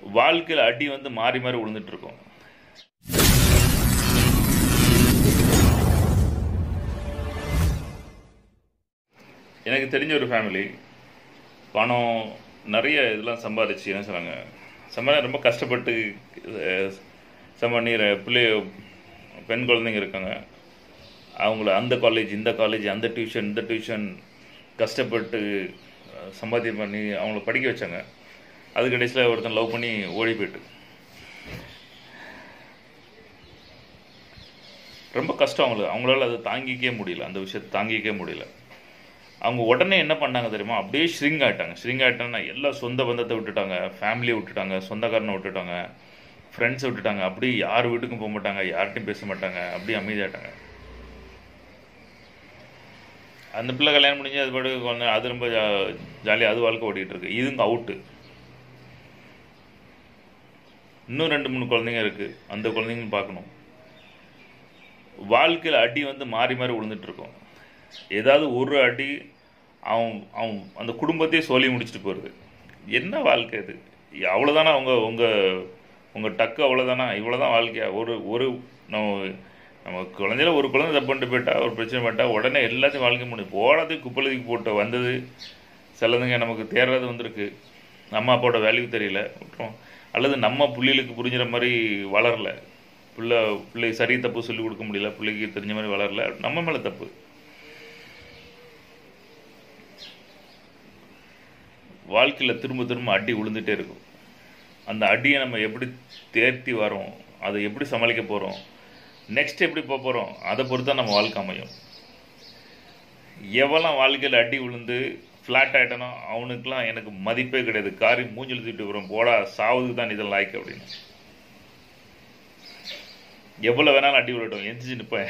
வாழ்க்கையில் அடி வந்து மாறி மாறி விழுந்துட்டு இருக்கும் எனக்கு தெரிஞ்ச ஒரு ஃபேமிலி பணம் நிறைய இதெல்லாம் சம்பாதிச்சு என்ன சொன்னாங்க சம்பாதி ரொம்ப கஷ்டப்பட்டு அஹ், சம்பாதிக்கிற பிள்ளை பெண் குழந்தைங்க இருக்காங்க அவங்கள அந்த காலேஜ் இந்த காலேஜ் அந்த டியூஷன் இந்த டியூஷன் கஷ்டப்பட்டு அஹ், சம்பாத்தியம் பண்ணி அவங்கள படிக்க வச்சாங்க அது கடைசியில் ஒருத்தன் லவ் பண்ணி ஓடி போயிட்டு ரொம்ப கஷ்டம் அவங்களுக்கு அவங்களால அதை தாங்கிக்கவே முடியல அந்த விஷயத்தை தாங்கிக்கவே முடியல அவங்க உடனே என்ன பண்ணாங்க தெரியுமா அப்படியே ஷ்ரிங் ஆயிட்டாங்க ஷ்ரிங் ஆயிட்டாங்கன்னா எல்லா சொந்த பந்தத்தை விட்டுட்டாங்க ஃபேமிலியை விட்டுட்டாங்க சொந்தக்காரனை விட்டுட்டாங்க ஃப்ரெண்ட்ஸை விட்டுட்டாங்க அப்படியே யார் வீட்டுக்கும் போக மாட்டாங்க யார்கிட்டையும் பேச மாட்டாங்க அப்படியே அமைதியாயிட்டாங்க அந்த பிள்ளை கல்யாணம் முடிஞ்சு அது பாட்டு குழந்தை அது ரொம்ப ஜாலியாக அது வாழ்க்கை ஓடிட்டு இருக்கு இதுங்க அவுட்டு இன்னும் ரெண்டு மூணு குழந்தைங்க இருக்கு அந்த குழந்தைங்களும் பார்க்கணும் வாழ்க்கையில் அடி வந்து மாறி மாறி விழுந்துட்டு இருக்கும் ஏதாவது ஒரு அடி அவன் அவன் அந்த குடும்பத்தையே சொல்லி முடிச்சுட்டு போகிறது என்ன வாழ்க்கை இது அவ்வளோதானா அவங்க உங்கள் உங்கள் டக்கு அவ்வளோதானா இவ்வளோதான் வாழ்க்கையா ஒரு ஒரு நம்ம நம்ம குழந்தையில ஒரு குழந்தை தப்பு பண்ணிட்டு போயிட்டா ஒரு பிரச்சனை பண்ணிட்டா உடனே எல்லாத்தையும் வாழ்க்கை முடியும் போனது குப்பலுக்கு போட்டு வந்தது சிலதுங்க நமக்கு தேர்றது வந்திருக்கு அம்மா அப்பாவோட வேல்யூ தெரியல விட்டுரும் அல்லது நம்ம பிள்ளைகளுக்கு புரிஞ்சுற மாதிரி வளரல பிள்ளை பிள்ளை சரி தப்பு சொல்லி கொடுக்க முடியல பிள்ளைக்கு தெரிஞ்ச மாதிரி வளரல நம்ம மேலே தப்பு வாழ்க்கையில் திரும்ப திரும்ப அடி விழுந்துட்டே இருக்கும் அந்த அடியை நம்ம எப்படி தேர்த்தி வரோம் அதை எப்படி சமாளிக்க போகிறோம் நெக்ஸ்ட் எப்படி போக போகிறோம் அதை பொறுத்து தான் நம்ம வாழ்க்கை அமையும் எவெல்லாம் வாழ்க்கையில் அடி விழுந்து ஃப்ளாட் ஆகிட்டனோ அவனுக்குலாம் எனக்கு மதிப்பே கிடையாது காரி மூஞ்சில் தூக்கிட்டு வரும் போடா சாவுக்கு தான் இதெல்லாம் லாய்க்கு அப்படின்னு எவ்வளோ வேணாலும் அடி விடட்டும் எந்திரிச்சு நிற்பேன்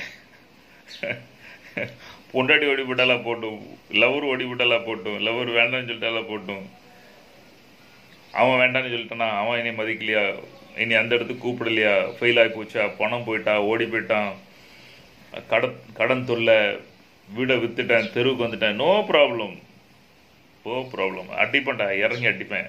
பொண்டாட்டி ஓடி விட்டாலா போட்டும் லவர் ஓடி விட்டாலா போட்டும் லவர் வேண்டாம்னு சொல்லிட்டாலா போட்டும் அவன் வேண்டாம்னு சொல்லிட்டானா அவன் என்னை மதிக்கலையா இனி அந்த இடத்துக்கு கூப்பிடலையா ஃபெயில் ஆகி போச்சா பணம் போயிட்டா ஓடி போயிட்டான் கடன் கடன் தொல்லை வீடை வித்துட்டேன் தெருவுக்கு வந்துட்டேன் நோ ப்ராப்ளம் நோ ப்ராப்ளம் அடிப்பேன்டா இறங்கி அடிப்பேன்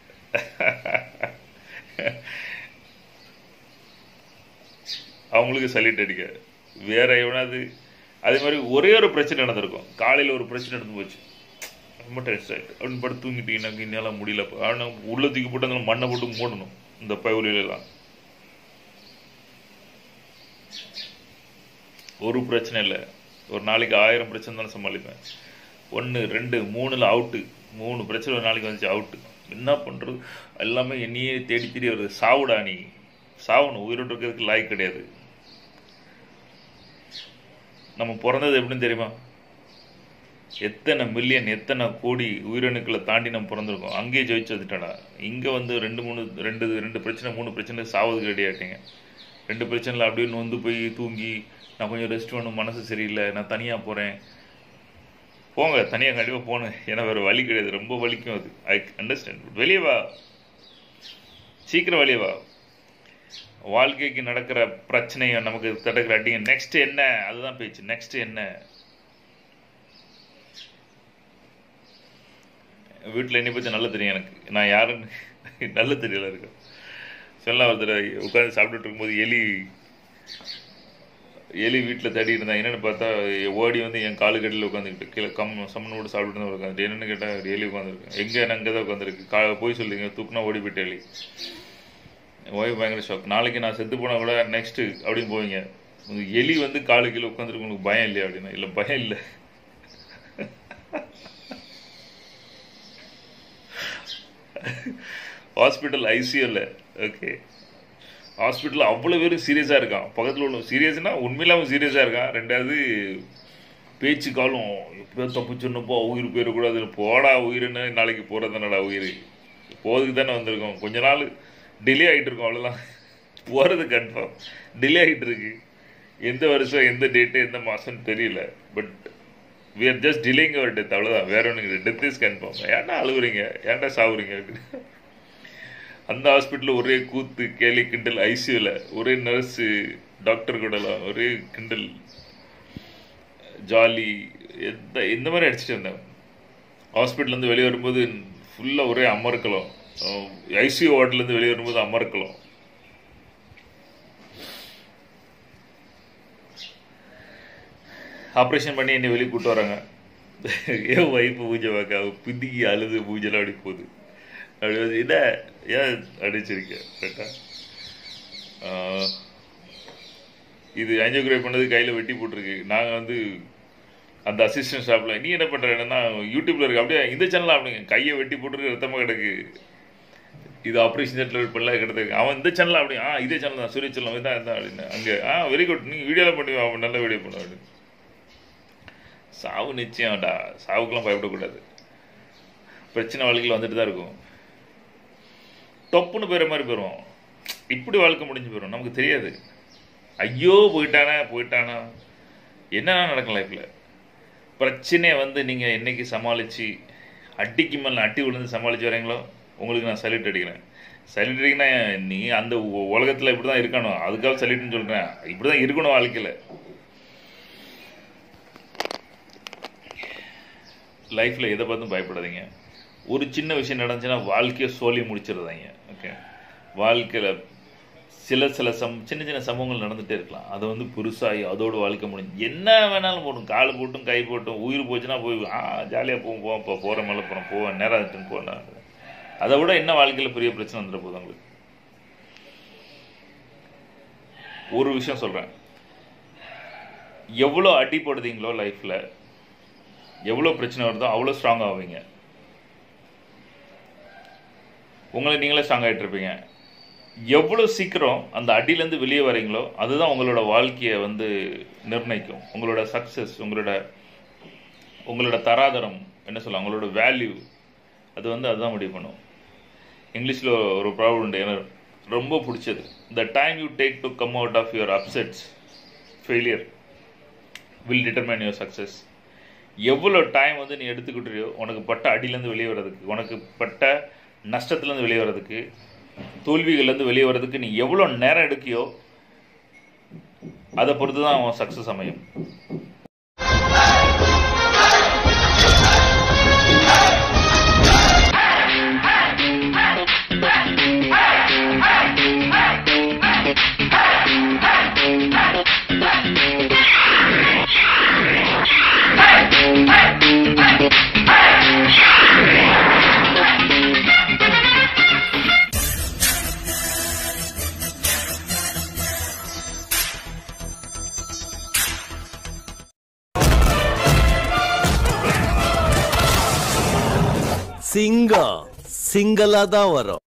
அவங்களுக்கு சல்யூட் அடிக்க வேற எவனாவது அதே மாதிரி ஒரே ஒரு பிரச்சனை நடந்திருக்கும் காலையில் ஒரு பிரச்சனை நடந்து போச்சு ரொம்ப டென்ஸ் ஆகிட்டு அப்படின்னு படுத்து தூங்கிட்டு எனக்கு என்னால் முடியல ஆனால் உள்ள தூக்கி போட்டு அந்த மண்ணை போட்டு மூடணும் இந்த பைவலியிலலாம் ஒரு பிரச்சனை இல்லை ஒரு நாளைக்கு ஆயிரம் பிரச்சனை தான் சமாளிப்பேன் ஒன்று ரெண்டு மூணில் அவுட்டு மூணு பிரச்சனை ஒரு நாளைக்கு வந்துச்சு அவுட்டு என்ன பண்ணுறது எல்லாமே என்னையே தேடி தேடி வருது சாவுடா நீ சாவணும் உயிரோடு இருக்கிறதுக்கு லாய்க்கு கிடையாது நம்ம பிறந்தது எப்படின்னு தெரியுமா எத்தனை மில்லியன் எத்தனை கோடி உயிரணுக்களை தாண்டி நம்ம பிறந்திருக்கோம் அங்கேயே ஜெயிச்சு வந்துட்டடா இங்கே வந்து ரெண்டு மூணு ரெண்டு ரெண்டு பிரச்சனை மூணு பிரச்சனை சாவதுக்கு ரெடி ஆகிட்டீங்க ரெண்டு பிரச்சனையில் அப்படியே நொந்து போய் தூங்கி நான் கொஞ்சம் ரெஸ்ட் வேணும் மனசு சரியில்லை நான் தனியாக போகிறேன் போங்க தனியாக கண்டிப்பாக போனேன் ஏன்னா வேறு வழி கிடையாது ரொம்ப வலிக்கும் அது ஐ அண்டர்ஸ்டாண்ட் வெளியே வா சீக்கிரம் வெளியே வா வாழ்க்கைக்கு நடக்கிற பிரச்சனையை நமக்கு தடுக்கிற அடிங்க நெக்ஸ்ட் என்ன அதுதான் பேச்சு நெக்ஸ்ட் என்ன வீட்டில் என்னை பற்றி நல்லா தெரியும் எனக்கு நான் யாருன்னு நல்ல தெரியல இருக்கு சொல்ல ஒருத்தர் உட்காந்து சாப்பிட்டுட்டு இருக்கும்போது எலி எலி வீட்டில் தேடி இருந்தேன் என்னென்னு பார்த்தா ஓடி வந்து என் காலு கடியில் உட்காந்துக்கிட்டு கீழே கம் சம்மன் கூட சாப்பிட்டு தான் உட்காந்துட்டு என்னென்னு கேட்டால் எலி உட்காந்துருக்கு எங்கே நான் அங்கே தான் உட்காந்துருக்கு கா போய் சொல்லுங்க தூக்குனா ஓடி போயிட்டு எலி ஒய்ஃப் பயங்கர ஷாக் நாளைக்கு நான் செத்து போனால் கூட நெக்ஸ்ட்டு அப்படின்னு போவீங்க உங்க எலி வந்து காலு கீழே உட்காந்துருக்கு உங்களுக்கு பயம் இல்லையா அப்படின்னா இல்லை பயம் இல்லை ஹாஸ்பிட்டல் ஐசியூவில் ஓகே ஹாஸ்பிட்டலில் அவ்வளோ பேரும் சீரியஸாக இருக்கான் பக்கத்தில் உள்ள சீரியஸ்னால் உண்மையிலாமல் சீரியஸாக இருக்கான் ரெண்டாவது பேச்சு காலம் எப்போ தப்பு சொன்னப்போ உயிர் போயிடக்கூடாது போடா உயிர்னு நாளைக்கு போகிறதுனாடா உயிர் போகிறதுக்கு தானே வந்திருக்கோம் கொஞ்ச நாள் டிலே ஆகிட்டு இருக்கோம் அவ்வளோதான் போகிறது கன்ஃபார்ம் டிலே ஆகிட்டு இருக்கு எந்த வருஷம் எந்த டேட்டு எந்த மாதம்னு தெரியல but we are just delaying our death அவ்வளோதான் வேற ஒன்று டெத் இஸ் கன்ஃபார்ம் ஏன்டா அழுகுறீங்க ஏன்டா சாவுறீங்க அப்படின்னு அந்த ஹாஸ்பிட்டலில் ஒரே கூத்து கேலி கிண்டல் ஐசியூவில் ஒரே நர்ஸு டாக்டர் கூடலாம் ஒரே கிண்டல் ஜாலி எந்த இந்த மாதிரி அடிச்சுட்டு வந்தேன் ஹாஸ்பிட்டல்லேருந்து வெளியே வரும்போது ஃபுல்லாக ஒரே அமர்க்கலாம் ஐசியூ வார்டுலேருந்து வெளியே வரும்போது அமர்க்கலாம் ஆப்ரேஷன் பண்ணி என்னை வெளியே கூட்டு வராங்க ஏன் ஒய்ஃபு பூஜை பார்க்க அவ பிதிக்கி அழுது பூஜைலாம் அப்படி போகுது அப்படி வந்து என்ன ஏன் அடிச்சிருக்கேன் கரெக்டா ஆஹ், இது ஆஞ்சியோகிராஃபி பண்ணது கையில் வெட்டி போட்டிருக்கு நாங்கள் வந்து அந்த அசிஸ்டன்ட் ஷாப்பில் நீ என்ன பண்ணுற என்னன்னா யூடியூப்ல இருக்கு அப்படியே இந்த சேனல் அப்படிங்க கையை வெட்டி போட்டுருக்கு ரத்தமாக கிடக்கு இது ஆப்ரேஷன் தேட்டரில் பண்ணல கிடக்கு அவன் இந்த சேனல் அப்படி ஆ இதே சேனல் தான் சூரிய சேனல் இதான் இதான் அப்படின்னு அங்கே ஆ வெரி குட் நீங்கள் வீடியோவில் பண்ணுவா அவன் நல்ல வீடியோ பண்ணுவா அப்படின்னு சாவு நிச்சயம்டா சாவுக்கெல்லாம் பயப்படக்கூடாது பிரச்சனை வாழ்க்கையில் வந்துட்டு தான் இருக்கும் தொப்புன்னு போயிற மாதிரி போயிடும் இப்படி வாழ்க்கை முடிஞ்சு போயிடும் நமக்கு தெரியாது ஐயோ போயிட்டானா போயிட்டானா என்னென்ன நடக்கும் லைஃப்பில் பிரச்சனையை வந்து நீங்கள் என்னைக்கு சமாளித்து அடிக்கு மேலே அட்டி விழுந்து சமாளித்து வரீங்களோ உங்களுக்கு நான் சல்யூட் அடிக்கிறேன் சல்யூட் அடிக்கனா நீ அந்த உலகத்தில் இப்படி தான் இருக்கணும் அதுக்காக சல்யூட்னு சொல்கிறேன் இப்படி தான் இருக்கணும் வாழ்க்கையில் லைஃப்பில் எதை பார்த்தும் பயப்படாதீங்க ஒரு சின்ன விஷயம் நடந்துச்சுன்னா வாழ்க்கையை சொல்லி முடிச்சிடுறாங்க ஓகே வாழ்க்கையில் சில சில சம் சின்ன சின்ன சம்பவங்கள் நடந்துகிட்டே இருக்கலாம் அதை வந்து பெருசாகி அதோட வாழ்க்கை முடிஞ்சு என்ன வேணாலும் போடும் கால் போட்டும் கை போட்டும் உயிர் போச்சுன்னா போய் ஆ ஜாலியாக போவோம் போவோம் இப்போ போகிற மேலே போகிறோம் போவேன் நேரம் ஆச்சுன்னு போனேன் அதை விட என்ன வாழ்க்கையில் பெரிய பிரச்சனை வந்துட போகுது உங்களுக்கு ஒரு விஷயம் சொல்கிறேன் எவ்வளோ அடிப்படுதீங்களோ லைஃப்பில் எவ்வளோ பிரச்சனை வருதோ அவ்வளோ ஸ்ட்ராங் ஆவீங்க உங்களை நீங்களே ஸ்ட்ராங் ஆகிட்டு இருப்பீங்க எவ்வளோ சீக்கிரம் அந்த அடியிலேருந்து வெளியே வரீங்களோ அதுதான் உங்களோட வாழ்க்கையை வந்து நிர்ணயிக்கும் உங்களோட சக்ஸஸ் உங்களோட உங்களோட தராதரம் என்ன சொல்லலாம் உங்களோட வேல்யூ அது வந்து அதுதான் முடிவு பண்ணும் இங்கிலீஷில் ஒரு ப்ராப்ளம் உண்டு எனக்கு ரொம்ப பிடிச்சது the time you take to come out of your upsets failure will determine your success எவ்வளோ டைம் வந்து நீ எடுத்துக்கிட்டியோ உனக்கு பட்ட அடியிலேருந்து வெளியே வர்றதுக்கு உனக்கு பட்ட நஷ்டத்துலேருந்து வெளியே வர்றதுக்கு தோல்விகள்லேருந்து வெளியே வர்றதுக்கு நீ எவ்வளோ நேரம் எடுக்கியோ அதை பொறுத்து தான் அவன் சக்ஸஸ் அமையும் சிங்கம் சிங்கலா தான் வரும்